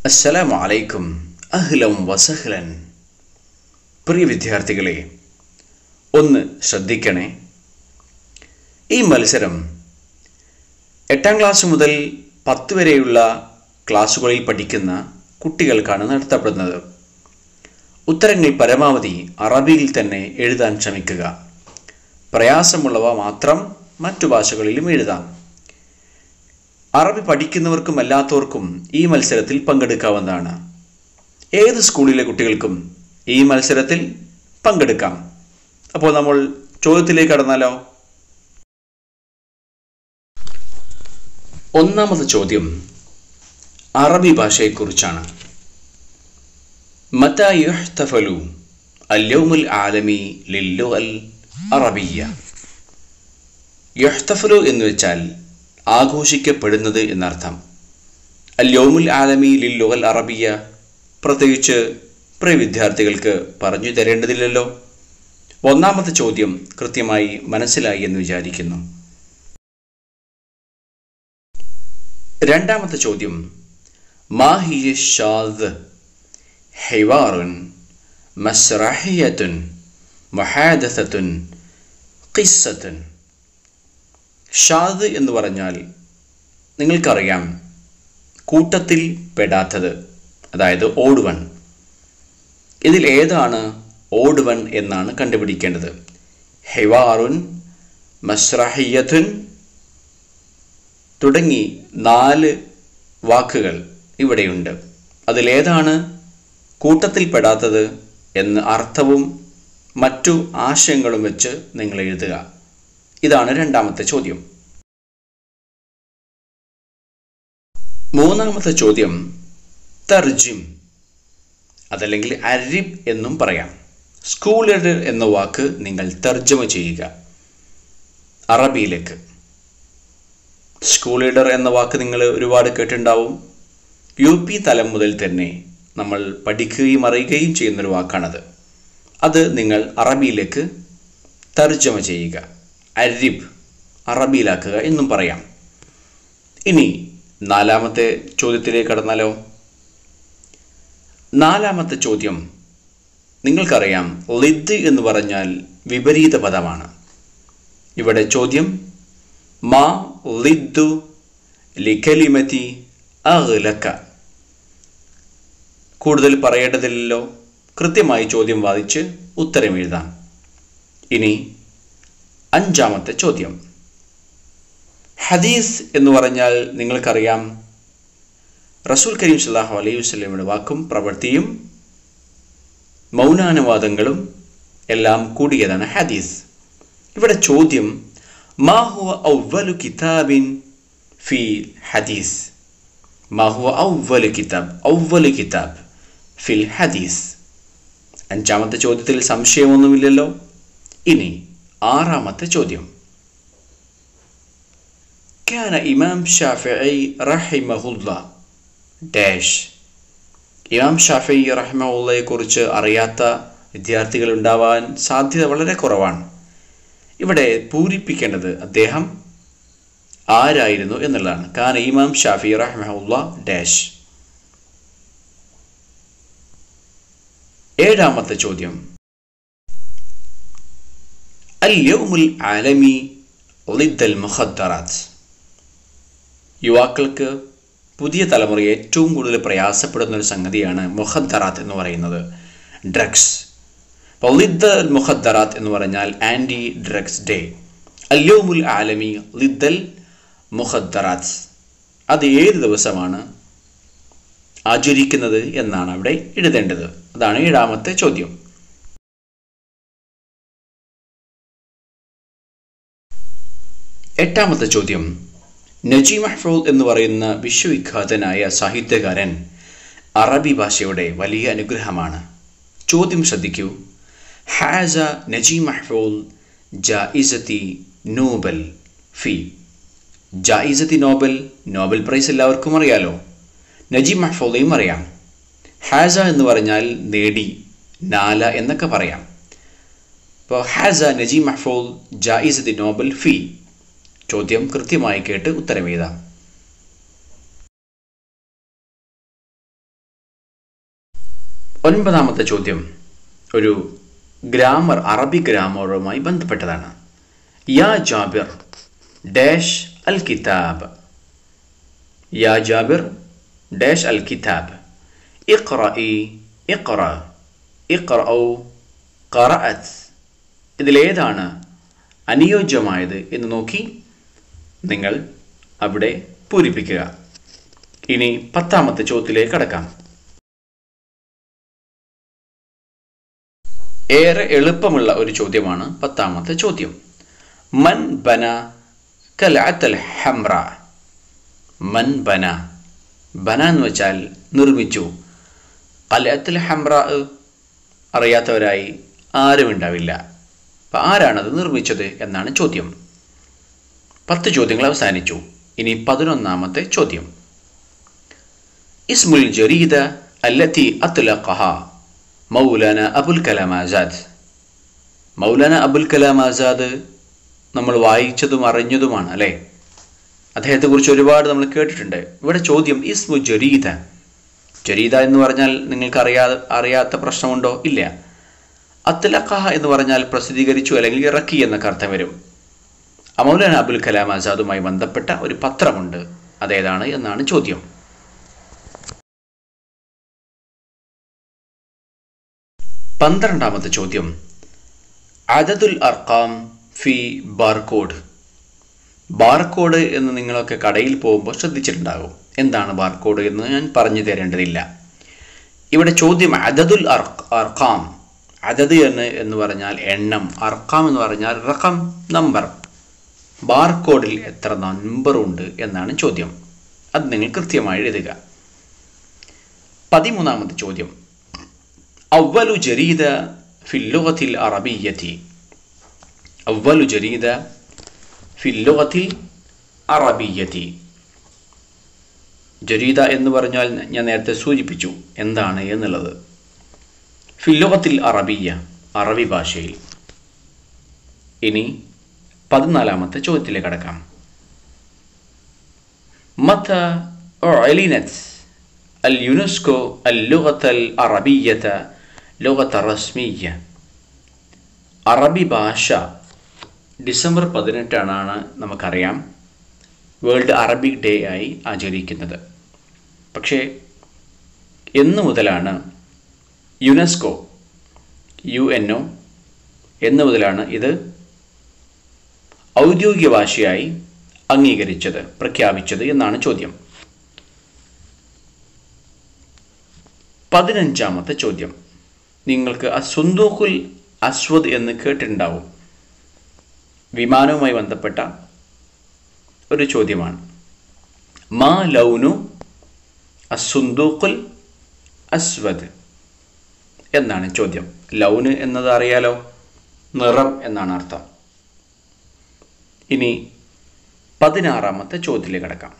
അസ്സലാമു അലൈക്കും അഹ്ലം വസഹ്ലൻ പ്രിയ വിദ്യാർത്ഥികളെ ഒന്ന് ശ്രദ്ധിക്കണേ ഈ മത്സരം എട്ടാം ക്ലാസ് മുതൽ പത്ത് വരെയുള്ള ക്ലാസ്സുകളിൽ പഠിക്കുന്ന കുട്ടികൾക്കാണ് നടത്തപ്പെടുന്നത് ഉത്തരങ്ങൾ പരമാവധി അറബിയിൽ തന്നെ എഴുതാൻ ശ്രമിക്കുക പ്രയാസമുള്ളവ മാത്രം മറ്റു ഭാഷകളിലും എഴുതാം അറബി പഠിക്കുന്നവർക്കും അല്ലാത്തവർക്കും ഈ മത്സരത്തിൽ പങ്കെടുക്കാവുന്നതാണ് ഏത് സ്കൂളിലെ കുട്ടികൾക്കും ഈ മത്സരത്തിൽ പങ്കെടുക്കാം അപ്പോൾ നമ്മൾ ചോദ്യത്തിലേക്ക് കടന്നാലോ ഒന്നാമത് ചോദ്യം അറബി ഭാഷയെക്കുറിച്ചാണ് മത യുഹ്തഫലു അല്യൗമുൽ ആലമി ലില്ലു അൽ അറബിയ യുഹ്തഫലു എന്ന് വെച്ചാൽ ആഘോഷിക്കപ്പെടുന്നത് എന്നർത്ഥം അല്യോമുൽ ആലമി ലില്ലുഗൽ അറബിയ പ്രത്യേകിച്ച് പ്രിയ വിദ്യാർത്ഥികൾക്ക് പറഞ്ഞു തരേണ്ടതില്ലല്ലോ ഒന്നാമത്തെ ചോദ്യം കൃത്യമായി മനസ്സിലായി എന്ന് വിചാരിക്കുന്നു രണ്ടാമത്തെ ചോദ്യം മാഹിയ ഷാദ് ഹൈവാറുൻ മസ്റഹിയത്തുൻ മഹാദത്തുൻ ഖിസ്സത്തുൻ ഷാദ് എന്ന് പറഞ്ഞാൽ നിങ്ങൾക്കറിയാം കൂട്ടത്തിൽ പെടാത്തത് അതായത് ഓഡ് വൺ ഇതിൽ ഏതാണ് ഓഡ് വൺ എന്നാണ് കണ്ടുപിടിക്കേണ്ടത് ഹെവാറുൻ മസ്രഹിയത്തുൻ തുടങ്ങി നാല് വാക്കുകൾ ഇവിടെയുണ്ട് അതിലേതാണ് കൂട്ടത്തിൽ പെടാത്തത് എന്ന് അർത്ഥവും മറ്റു ആശയങ്ങളും വെച്ച് നിങ്ങൾ എഴുതുക ഇതാണ് രണ്ടാമത്തെ ചോദ്യം മൂന്നാമത്തെ ചോദ്യം തർജിം അതല്ലെങ്കിൽ അരിബ് എന്നും പറയാം സ്കൂൾ ലീഡർ എന്ന വാക്ക് നിങ്ങൾ തർജ്ജമ ചെയ്യുക അറബിയിലേക്ക് സ്കൂൾ ലീഡർ എന്ന വാക്ക് നിങ്ങൾ ഒരുപാട് കേട്ടിട്ടുണ്ടാവും യു പി തലം മുതൽ തന്നെ നമ്മൾ പഠിക്കുകയും അറിയുകയും ചെയ്യുന്നൊരു വാക്കാണത് അത് നിങ്ങൾ അറബിയിലേക്ക് തർജ്ജമ ചെയ്യുക അരിബ് അറബിയിലാക്കുക എന്നും പറയാം ഇനി നാലാമത്തെ ചോദ്യത്തിലേക്ക് കടന്നാലോ നാലാമത്തെ ചോദ്യം നിങ്ങൾക്കറിയാം ലിദ് എന്ന് പറഞ്ഞാൽ വിപരീത പദമാണ് ഇവിടെ ചോദ്യം മാ ലിദ്ദു ലിഖലിമതി അഹ്ലക്ക കൂടുതൽ പറയേണ്ടതില്ലല്ലോ കൃത്യമായി ചോദ്യം വാദിച്ച് ഉത്തരം എഴുതാം ഇനി അഞ്ചാമത്തെ ചോദ്യം ഹദീസ് എന്ന് പറഞ്ഞാൽ നിങ്ങൾക്കറിയാം റസൂൽ കരീം സല്ലാഹു അലൈഹി വസ്ലമിയുടെ വാക്കും പ്രവൃത്തിയും മൗനാനുവാദങ്ങളും എല്ലാം കൂടിയതാണ് ഹദീസ് ഇവിടെ ചോദ്യം മാഹുവ ഔവലു കിതാബിൻ ഫി ഹദീസ് മാഹുവ ഔവലു കിതാബ് ഔവലു കിതാബ് ഫിൽ ഹദീസ് അഞ്ചാമത്തെ ചോദ്യത്തിൽ സംശയമൊന്നുമില്ലല്ലോ ഇനി ആറാമത്തെ ചോദ്യം كان إمام شافعي رحمه الله ഡാഷ് ഇമാം ഷാഫി റഹ്മുള്ളയെ കുറിച്ച് അറിയാത്ത വിദ്യാർത്ഥികൾ ഉണ്ടാവാൻ സാധ്യത വളരെ കുറവാണ് ഇവിടെ പൂരിപ്പിക്കേണ്ടത് അദ്ദേഹം ആരായിരുന്നു എന്നുള്ളതാണ് കാന ഇമാം ഷാഫി റഹ്മുള്ള ഡാഷ് ഏഴാമത്തെ ചോദ്യം അൽ യൗമുൽ ആലമി ലിദ്ദൽ മുഖദ്ദറാത്ത് യുവാക്കൾക്ക് പുതിയ തലമുറ ഏറ്റവും കൂടുതൽ പ്രയാസപ്പെടുന്ന ഒരു സംഗതിയാണ് മുഖദ്ദറാത്ത് എന്ന് പറയുന്നത് ഡ്രഗ്സ് അപ്പോൾ ലിദ്ദൽ മുഖദ്ദറാത്ത് എന്ന് പറഞ്ഞാൽ ആൻറ്റി ഡ്രഗ്സ് ഡേ അല്യോമുൽ ആലമി ലിദ്ദൽ മുഖദ്ദറാത്ത് അത് ഏത് ദിവസമാണ് ആചരിക്കുന്നത് എന്നാണ് അവിടെ എഴുതേണ്ടത് അതാണ് ഏഴാമത്തെ ചോദ്യം എട്ടാമത്തെ ചോദ്യം നജി മഹ്ഫൂൽ എന്ന് പറയുന്ന വിശ്വവിഖ്യാതനായ സാഹിത്യകാരൻ അറബി ഭാഷയുടെ വലിയ അനുഗ്രഹമാണ് ചോദ്യം ശ്രദ്ധിക്കൂ ഹാസ നജി മഹ്ഫൂൽ ജായിസത്തി നോബൽ ഫി ജായിസത്തി നോബൽ നോബൽ പ്രൈസ് എല്ലാവർക്കും അറിയാലോ നജി മഹ്ഫൂലയും അറിയാം ഹാസ എന്ന് പറഞ്ഞാൽ നേടി നാല എന്നൊക്കെ പറയാം അപ്പോൾ ഹാസ നജി മഹ്ഫൂൽ ജായിസത്തി നോബൽ ഫി ചോദ്യം കൃത്യമായി കേട്ട് ഉത്തരം എഴുതാം ഒൻപതാമത്തെ ചോദ്യം ഒരു ഗ്രാമർ അറബി ഗ്രാമറുമായി ബന്ധപ്പെട്ടതാണ് യാ ജാബിർ ഡാഷ് അൽ കിതാബ് യാ ജാബിർ ഡാഷ് അൽ കിതാബ് ഇഖ്റഇ ഇഖ്റ ഇഖ്റഉ ഖറഅത് ഇതിലേതാണ് അനുയോജ്യമായത് എന്ന് നോക്കി നിങ്ങൾ അവിടെ പൂരിപ്പിക്കുക ഇനി പത്താമത്തെ ചോദ്യത്തിലേക്ക് കടക്കാം ഏറെ എളുപ്പമുള്ള ഒരു ചോദ്യമാണ് പത്താമത്തെ ചോദ്യം മൻ ബന കലഅത്തൽ ഹംറ മൻ ബന ബന എന്ന് വെച്ചാൽ നിർമ്മിച്ചു കലഅത്തൽ ഹംറ അറിയാത്തവരായി ആരും ഉണ്ടാവില്ല അപ്പം ആരാണത് നിർമ്മിച്ചത് എന്നാണ് ചോദ്യം പത്ത് ചോദ്യങ്ങൾ അവസാനിച്ചു ഇനി പതിനൊന്നാമത്തെ ചോദ്യം ഇസ്മുൽ ജരീദ അല്ലത്തി അത്ലഖഹ മൗലാന അബുൽ കലാം ആസാദ് മൗലാന അബുൽ കലാം ആസാദ് നമ്മൾ വായിച്ചതും അറിഞ്ഞതുമാണ് അല്ലേ അദ്ദേഹത്തെക്കുറിച്ച് ഒരുപാട് നമ്മൾ കേട്ടിട്ടുണ്ട് ഇവിടെ ചോദ്യം ഇസ്മു ജരീദ ജരീദ എന്ന് പറഞ്ഞാൽ നിങ്ങൾക്ക് അറിയാതെ അറിയാത്ത പ്രശ്നമുണ്ടോ ഇല്ല അത്ലഖഹ എന്ന് പറഞ്ഞാൽ പ്രസിദ്ധീകരിച്ചു അല്ലെങ്കിൽ ഇറക്കി എന്നൊക്കെ അർത്ഥം വരും മൗലാന അബുൽ കലാം ആസാദുമായി ബന്ധപ്പെട്ട ഒരു പത്രമുണ്ട് അതേതാണ് എന്നാണ് ചോദ്യം പന്ത്രണ്ടാമത്തെ ചോദ്യം അദദുൽ അർക്കാം ഫി ബാർകോഡ് ബാർകോഡ് എന്ന് നിങ്ങളൊക്കെ കടയിൽ പോകുമ്പോൾ ശ്രദ്ധിച്ചിട്ടുണ്ടാകും എന്താണ് ബാർകോഡ് എന്ന് ഞാൻ പറഞ്ഞു തരേണ്ടതില്ല ഇവിടെ ചോദ്യം അദദുൽ അർക്കാം അദദ് എന്ന് എന്ന് പറഞ്ഞാൽ എണ്ണം അർക്കാം എന്ന് പറഞ്ഞാൽ റഖം നമ്പർ ബാർകോഡിൽ എത്ര നമ്പർ ഉണ്ട് എന്നാണ് ചോദ്യം അത് നിങ്ങൾ കൃത്യമായി എഴുതുക പതിമൂന്നാമത്തെ ചോദ്യം അവലു ജരീദ ഫില്ലുഗത്തിൽ അറബിയത്തി അവലു ജരീദ ഫില്ലുഗത്തിൽ അറബിയത്തി ജരീദ എന്ന് പറഞ്ഞാൽ ഞാൻ നേരത്തെ സൂചിപ്പിച്ചു എന്താണ് എന്നുള്ളത് ഫില്ലുഗത്തിൽ അറബിയ അറബി ഭാഷയിൽ ഇനി പതിനാലാമത്തെ ചോദ്യത്തിലേക്ക് കടക്കാം മത أعلنت اليونسكو اللغة العربية لغة رسمية അറബി ഭാഷ ഡിസംബർ പതിനെട്ടാണ് നമുക്കറിയാം വേൾഡ് അറബിക് ഡേ ആയി ആചരിക്കുന്നത് പക്ഷേ എന്ന് മുതലാണ് യുനെസ്കോ യു എൻ ഒ എന്ന് മുതലാണ് ഇത് ഔദ്യോഗിക ഭാഷയായി അംഗീകരിച്ചത് പ്രഖ്യാപിച്ചത് എന്നാണ് ചോദ്യം പതിനഞ്ചാമത്തെ ചോദ്യം നിങ്ങൾക്ക് അസുന്ദൂഖുൽ അസ്വദ് എന്ന് കേട്ടിട്ടുണ്ടാവും വിമാനവുമായി ബന്ധപ്പെട്ട ഒരു ചോദ്യമാണ് മാ ലൗനു അസുന്ദൂഖുൽ അസ്വദ് എന്നാണ് ചോദ്യം ലൗന് എന്നത് അറിയാലോ നിറം എന്നാണ് അർത്ഥം ഇനി പതിനാറാമത്തെ ചോദ്യത്തിലേക്ക് കിടക്കാം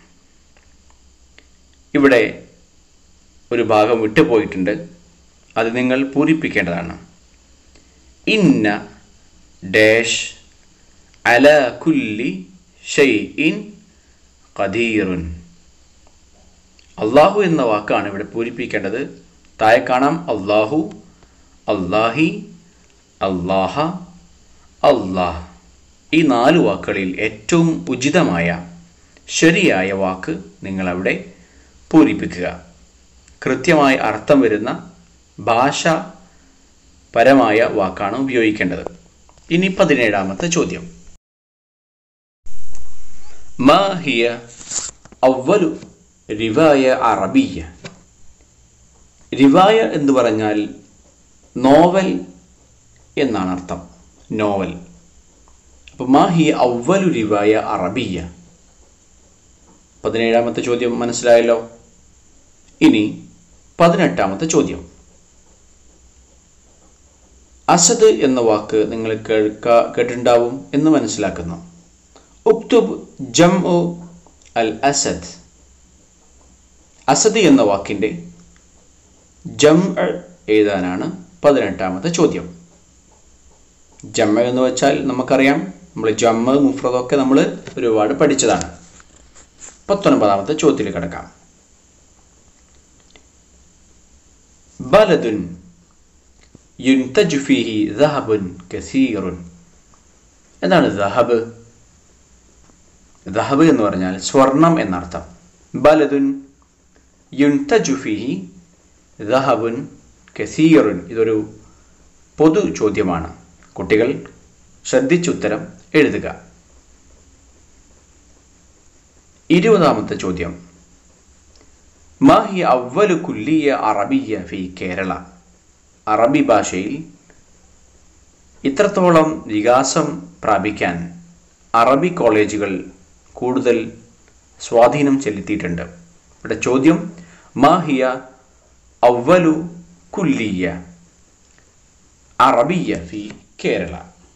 ഇവിടെ ഒരു ഭാഗം വിട്ടുപോയിട്ടുണ്ട് അത് നിങ്ങൾ പൂരിപ്പിക്കേണ്ടതാണ് ഇന്ന ഡാഷ് അല കുല്ലി ഷൈഇൻ ഖദീറുൻ അള്ളാഹു എന്ന വാക്കാണ് ഇവിടെ പൂരിപ്പിക്കേണ്ടത് താഴെ കാണാം അള്ളാഹു അള്ളാഹി അള്ളാഹ അള്ളാഹ് ഈ നാല് വാക്കുകളിൽ ഏറ്റവും ഉചിതമായ ശരിയായ വാക്ക് നിങ്ങളവിടെ പൂരിപ്പിക്കുക കൃത്യമായ അർത്ഥം വരുന്ന ഭാഷ പരമായ വാക്കാണ് ഉപയോഗിക്കേണ്ടത് ഇനി പതിനേഴാമത്തെ ചോദ്യം മാ ഹിയ അവലു റിവായ അറബിയ റിവായ എന്ന് പറഞ്ഞാൽ നോവൽ എന്നാണ് അർത്ഥം നോവൽ അപ്പോൾ മാ ഹിയ അവലു റിവായ അറബിയ പതിനേഴാമത്തെ ചോദ്യം മനസ്സിലായല്ലോ ഇനി പതിനെട്ടാമത്തെ ചോദ്യം അസദ് എന്ന വാക്ക് നിങ്ങൾ കേൾക്ക കേട്ടിട്ടുണ്ടാവും എന്ന് മനസ്സിലാക്കുന്നു ഉക്തുബ് ജം അൽ അസദ് അസദ് എന്ന വാക്കിൻ്റെ ജം എഴുതാനാണ് പതിനെട്ടാമത്തെ ചോദ്യം ജമ്മ എന്ന് വെച്ചാൽ നമുക്കറിയാം നമ്മൾ ജമ്മ മുഫ്രദൊക്കെ നമ്മൾ ഒരുപാട് പഠിച്ചതാണ് പത്തൊൻപതാമത്തെ ചോദ്യത്തിൽ കിടക്കാം ബലദുൻ യുൻതജു ഫീഹി ദഹബുൻ കസീറുൻ എന്താണ് ദഹബ് ദഹബ് എന്ന് പറഞ്ഞാൽ സ്വർണം എന്നർത്ഥം ബലദുൻ യുൻതജു ഫീഹി ദഹബുൻ കസീറുൻ ഇതൊരു പൊതു ചോദ്യമാണ് കുട്ടികൾ ശ്രദ്ധിച്ചുത്തരം എഴുതുക ഇരുപതാമത്തെ ചോദ്യം മാഹി അവലു കുല്ലിയ അറബിയ ഫി കേരള അറബി ഭാഷയിൽ ഇത്രത്തോളം വികാസം പ്രാപിക്കാൻ അറബി കോളേജുകൾ കൂടുതൽ സ്വാധീനം ചെലുത്തിയിട്ടുണ്ട് ഇവിടെ ചോദ്യം മാഹിയ അവലു കുല്ലിയ അറബിയ ഫി കേരള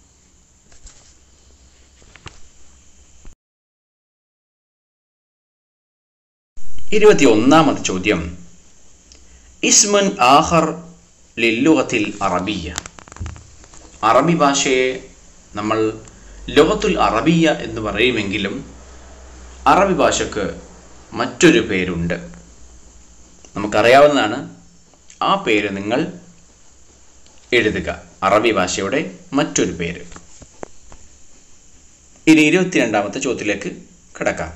ഇരുപത്തി ഒന്നാമത് ചോദ്യം ഇസ്മുൻ ആഹർ ലില്ലുഹത്തിൽ അറബിയ അറബി ഭാഷയെ നമ്മൾ ലോകത്തുൽ അറബിയ എന്ന് പറയുമെങ്കിലും അറബി ഭാഷക്ക് മറ്റൊരു പേരുണ്ട് നമുക്കറിയാവുന്നതാണ് ആ പേര് നിങ്ങൾ എഴുതുക അറബി ഭാഷയുടെ മറ്റൊരു പേര് ഇനി ഇരുപത്തിരണ്ടാമത്തെ ചോദ്യത്തിലേക്ക് കിടക്കാം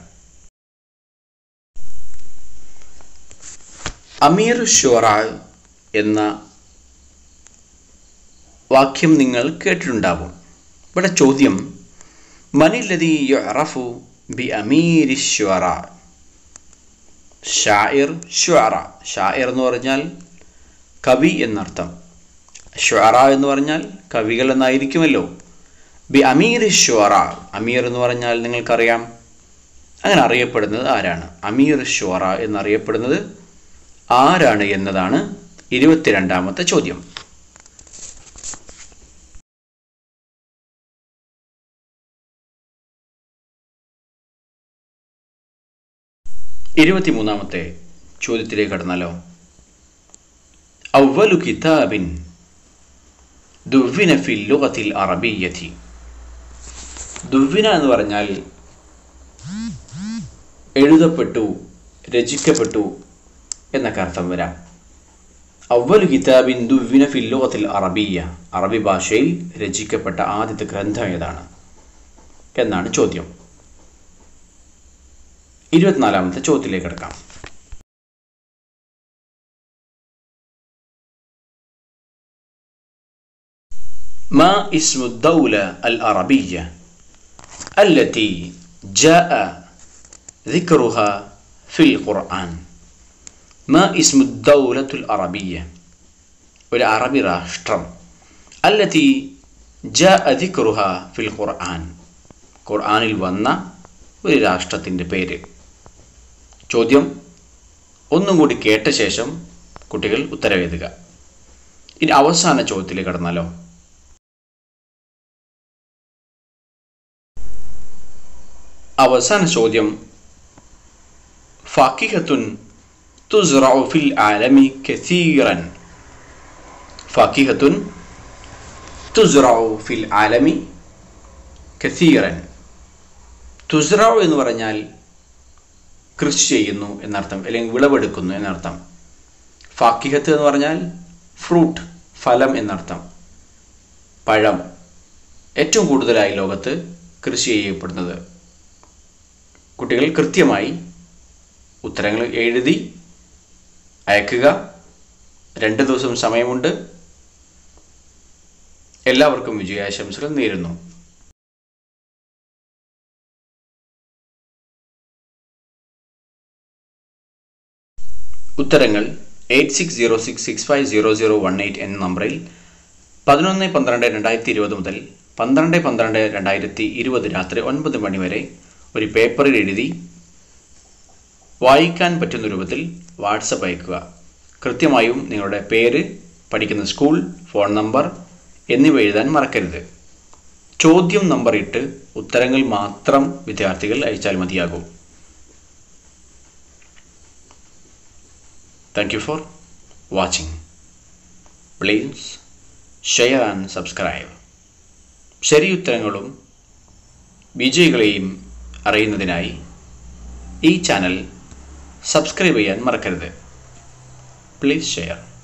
അമീർ ഷുറ എന്ന വാക്യം നിങ്ങൾ കേട്ടിട്ടുണ്ടാവും ഇവിടെ ചോദ്യം മനിലതി യുറഫു ബി അമീർ ഷുറ ഷായിർ ഷുറ ഷായിർ എന്ന് പറഞ്ഞാൽ കവി എന്നർത്ഥം ഷുറ എന്ന് പറഞ്ഞാൽ കവികൾ എന്നായിരിക്കുമല്ലോ ബി അമീർ ഷുറ അമീർ എന്ന് പറഞ്ഞാൽ നിങ്ങൾക്കറിയാം അങ്ങനെ അറിയപ്പെടുന്നത് ആരാണ് അമീർ ഷുറ എന്നറിയപ്പെടുന്നത് ആരാണ് എന്നതാണ് ഇരുപത്തിരണ്ടാമത്തെ ചോദ്യം ഇരുപത്തിമൂന്നാമത്തെ ചോദ്യത്തിലേക്ക് കടന്നാലോ അവലു കിതാബിൻ ദുവ്വിന ഫിൽ ലുഗത്തിൽ അറബിയത്തി ദുവ്വിന എന്ന് പറഞ്ഞാൽ എഴുതപ്പെട്ടു രചിക്കപ്പെട്ടു എന്നൊക്കെ അർത്ഥം വരാം അവലു കിതാബിൻ ദുവ്വിന ഫിൽ ലുഗത്തിൽ അറബിയ അറബി ഭാഷയിൽ രചിക്കപ്പെട്ട ആദ്യത്തെ ഗ്രന്ഥം ഏതാണ് എന്നാണ് ചോദ്യം ഇരുപത്തിനാലാമത്തെ ചോദ്യത്തിലേക്ക് കിടക്കാം ما اسم الدولة العربية التي جاء ذكرها في القرآن ما اسم الدولة العربية والعربي راष्ट्رم التي جاء ذكرها في القرآن ഖുർആാനിൽ വന്ന ഒരു രാഷ്ട്രത്തിൻ്റെ പേര് ചോദ്യം ഒന്നും കൂടി കേട്ട ശേഷം കുട്ടികൾ ഉത്തരവെഴുതുക ഇനി അവസാന ചോദ്യത്തിലേക്ക് കടന്നാലോ അവസാന ചോദ്യം ഫാക്കിഹത്തുൻ തുസ്റഉ ഫിൽ ആലമി കസീറൻ ഫാക്കിഹത്തുൻ തുസ്റഉ ഫിൽ ആലമി കസീറൻ തുസ്റഉ എന്ന് പറഞ്ഞാൽ കൃഷി ചെയ്യുന്നു എന്നർത്ഥം അല്ലെങ്കിൽ വിളവെടുക്കുന്നു എന്നർത്ഥം ഫാക്കിഹത്ത് എന്ന് പറഞ്ഞാൽ ഫ്രൂട്ട് ഫലം എന്നർത്ഥം പഴം ഏറ്റവും കൂടുതലായി ലോകത്ത് കൃഷി ചെയ്യപ്പെടുന്നത് കുട്ടികൾ കൃത്യമായി ഉത്തരങ്ങൾ എഴുതി അയക്കുക രണ്ട് ദിവസം സമയമുണ്ട് എല്ലാവർക്കും വിജയാശംസകൾ നേരുന്നു ഉത്തരങ്ങൾ eight six zero six six five zero zero one eight എന്ന നമ്പറിൽ പതിനൊന്ന് പന്ത്രണ്ട് രണ്ടായിരത്തി ഇരുപത് മുതൽ പന്ത്രണ്ട് പന്ത്രണ്ട് രണ്ടായിരത്തി ഇരുപത് രാത്രി ഒൻപത് മണി വരെ ഒരു പേപ്പറിൽ എഴുതി വായിക്കാൻ പറ്റുന്ന രൂപത്തിൽ വാട്സപ്പ് അയക്കുക കൃത്യമായും നിങ്ങളുടെ പേര് പഠിക്കുന്ന സ്കൂൾ ഫോൺ നമ്പർ എന്നിവ എഴുതാൻ മറക്കരുത് ചോദ്യം നമ്പർ ഇട്ട് ഉത്തരങ്ങൾ മാത്രം വിദ്യാർത്ഥികൾ അയച്ചാൽ മതിയാകും thank you for watching please share and subscribe ശരിയുത്തരങ്ങളും വിജയികളെയും അറിയുന്നതിനായി ഈ ചാനൽ സബ്സ്ക്രൈബ് ചെയ്യാൻ മറക്കരുത് പ്ലീസ് ഷെയർ